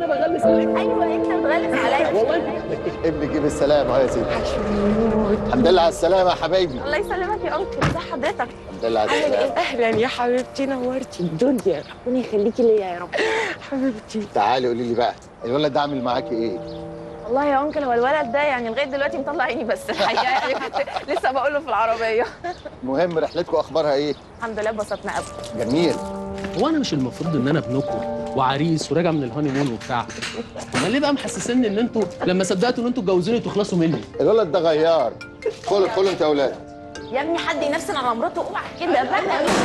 انا بغلس عليك ايوه انت بتغلس عليا والله ابني جيب السلام اهو يا سيدي الحمد لله على السلامه يا حبايبي الله يسلمك يا انكل ازي حضرتك الحمد لله على اهلا السلامه ايه اهلا يا حبيبتي نورتي الدنيا ربنا يخليكي ليا يا رب حبيبتي تعالي قولي لي بقى الولد ده عامل معاكي ايه والله يا انكل هو الولد ده يعني لغايه دلوقتي مطلع عيني بس الحقيقه يعني كنت لسه بقول له في العربيه المهم رحلتكم اخبارها ايه الحمد لله اتبسطنا قوي جميل هو انا مش المفروض ان انا ابنكم وعريس وراجع من الهاني مون وبتاع امال ليه بقى محسسني ان انتوا لما صدقتوا ان انتوا تجوزوني تخلصوا مني الولد ده غيار ادخلوا ادخلوا انت يا اولاد يا ابني حد ينفسن على مراته اوعى كده بقى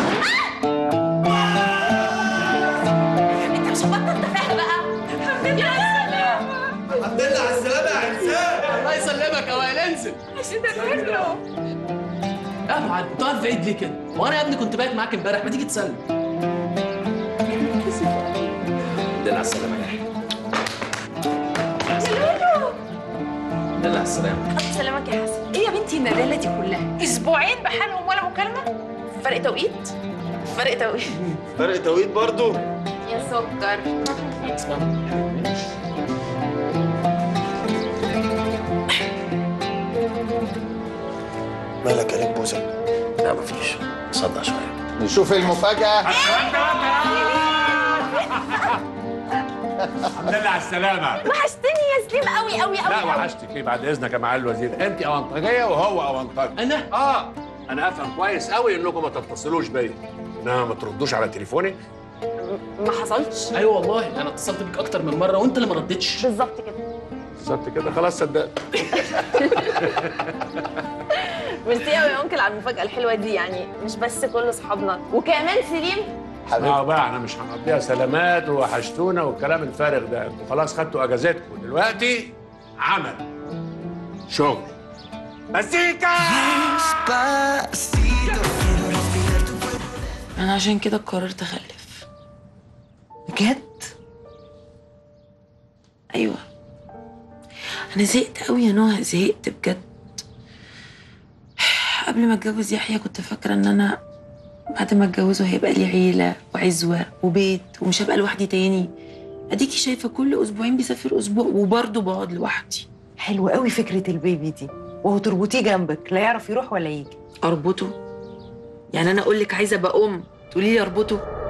انت مش بطل تفاهه بقى الحمد لله الحمد لله على السلامة يا عرسان الله يسلمك يا وائل انزل عشان تاكله ابعد انت واقف بعيد ليه كده؟ وانا يا ابني كنت بايت معاك امبارح ما تيجي تسلم الحمد لله على السلامة يا يحيى الحمد لله على السلامة سلامك يا حسن ايه يا بنتي الندالة دي كلها؟ اسبوعين بحالهم ولا مكالمة؟ فرق توقيت فرق توقيت فرق توقيت برضو يا سكر مالك قلب بوزك لا مفيش صدق شوية نشوف المفاجاه الحمد لله على السلامة وحشتني يا سليم قوي قوي قوي لا قوي. وحشتك ايه بعد اذنك يا معالي الوزير انت اونطاجية وهو اونطاجي انا اه انا افهم كويس قوي انكم ما تتصلوش بيا انما ما تردوش على تليفوني ما حصلش ايوه والله انا اتصلت بيك اكتر من مره وانت اللي ما ردتش بالظبط كده بالظبط كده خلاص صدقت ميرسي قوي يا انكل على المفاجاه الحلوه دي يعني مش بس كل اصحابنا وكمان سليم حبيبي اه بقى احنا مش هنقضيها سلامات وحشتونا والكلام الفارغ ده انتوا خلاص خدتوا اجازتكم دلوقتي عمل شغل مزيكا انا عشان كده قررت اخلف بجد؟ ايوه انا زهقت قوي يا نهى زهقت بجد قبل ما اتجوز يحيى كنت فاكره ان انا بعد ما اتجوزه هيبقى لي عيله وعزوه وبيت ومش هبقى لوحدي تاني اديكي شايفه كل اسبوعين بيسافر اسبوع وبرضه بقعد لوحدي حلو قوي فكرة البيبي دي وهو تربطيه جنبك لا يعرف يروح ولا يجي اربطه يعني انا اقول لك عايزه ابقى ام تقولي لي اربطه